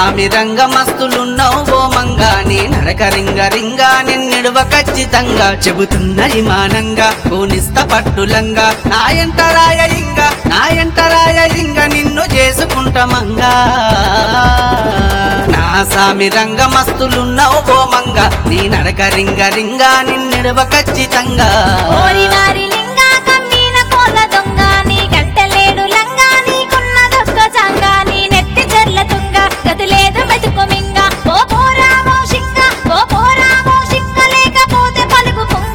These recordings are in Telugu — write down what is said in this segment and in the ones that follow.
సామి రంగ మస్తులున్నావు ఓ మంగా నీ నడక రింగ రింగా నిన్నిడువ ఖచ్చితంగా చెబుతున్నది మానంగా పూనిస్త పట్టులంగా నాయంట రాయలింగ నాయంట రాయలింగ నిన్ను చేసుకుంటమంగా నా సామి రంగ మస్తులున్నావు ఓ మంగా నీ నడక రింగ రింగా నిన్నిడువ ఖచ్చితంగా ఓరి వారి లింగా కమ్మీన కోల దొంగ నీ కట్టలేడు లంగా నీకున్నదొక్క చంగ నీ నెత్తి చెర్ల తుంగ గతి లేదు మెతుకు మింగ ఓ పోరామో షింగ ఓ పోరామో షింగ లేకపోతే పలుకు పుంగ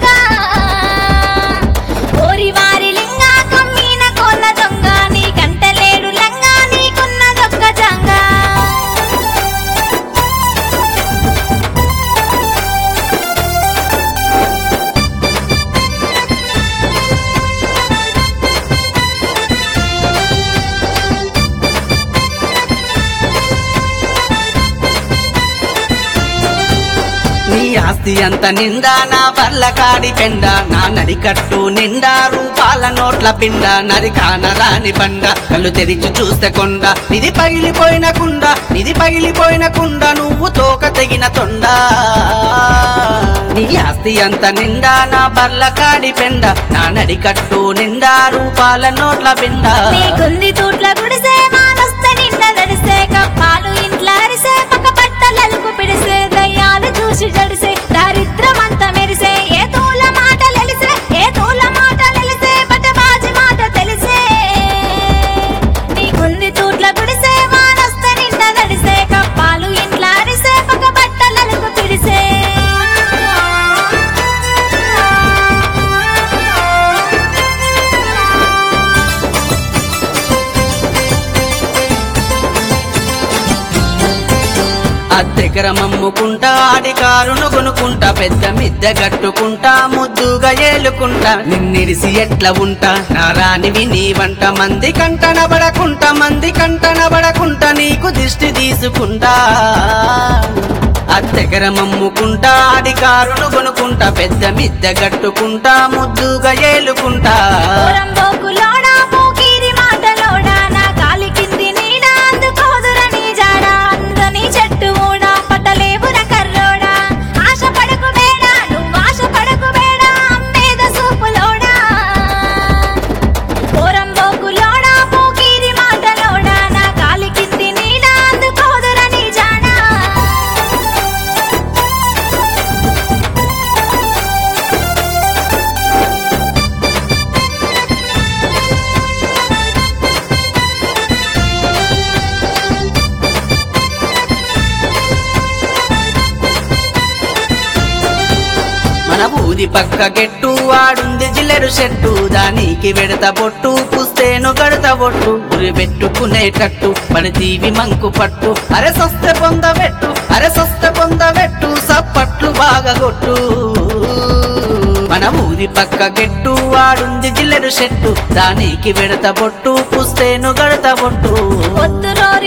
ఓరి వారి లింగా కమ్మీన కోల దొంగ నీ కంటలేడు లంగా నీకున్నదొక్క చంగ నీ ఆస్తి అంత నిండా నా బర్ల కాడి పెండ నా నడికట్టు నిండా రూపాల నోట్ల పిండ నది కానరాని బండ కళ్ళు తెరిచి చూస్తే కొండ నిధి పగిలిపోయిన కుండ నిధి పగిలిపోయిన కుండ నువ్వు తోక తెగిన తొండ నీ ఆస్తి అంత నిండా నా బర్ల కాడి పెండ నా నడికట్టు నిండా రూపాల నోట్ల పిండ నీకుంది తూట్ల గుడిసే మానొస్తే నిండ నడిసే కప్పాలు ఇంట్ల అరిసే పక్క బట్టలకు పిడిసే దయ్యాలు చూసి జడిసే దారిద్రమంత మెరిసే ఏ తూల మాట లెలిసే ఏ తూల మాట లెలిసే బట్టబాజి మాట తెలిసే నీకుంది తూట్ల గుడిసే మానొస్తే నిండ నడిసే కప్పాలు ఇంట్ల అరిసే పక్క బట్టలకు పిడిసే అద్దెకరం అమ్ముకుంటా ఆడి కారును కొనుక్కుంటా పెద్ద మిద్దె కట్టుకుంటా ముద్దుగా ఏలుకుంటా నిన్నిడిసి ఎట్లా ఉంటా నా రానివి నీ వంట మంది కంటనబడకుంటా మంది కంటనబడకుంటా నీకు దిష్టి తీసుకుంటా అద్దెకరం అమ్ముకుంటా ఆడి కారును కొనుక్కుంటా పెద్ద మిద్దె కట్టుకుంటా ముద్దుగా ఏలుకుంటా పోరంబోకులోడా పోకిరి మాటలోడా నా కాలి కింది నీడ అందుకోదురని జాడా అందని చెట్టు ఊడా పట్టలేవుర కర్రోడా ఆశ పడకు బేడా నువ్వు ఆశ పడకు బేడా అమ్మేద సూపులోడా పోరంబోకులోడా పోకిరి మాటలోడా నా కాలి కింది నీడ అందుకోదురని జాడా మన ఊది పక్క గెట్టు ఆడుంది జిల్లెడు చెట్టు దానికి వెడత బొట్టు పుస్తేను గడత బొట్టు ఉరి పెట్టుకునేటట్టు పడితీవి మంకు పట్టు అరే సస్తే పొందబెట్టు అరే సస్తే పొందబెట్టు సప్పట్లు బాగా కొట్టు మన ఊరి పక్క గెట్టు ఆడుంది జిల్లెడు చెట్టు దానికి వెడత బొట్టు పుస్తేను గడత బొట్టు పొద్దురోరి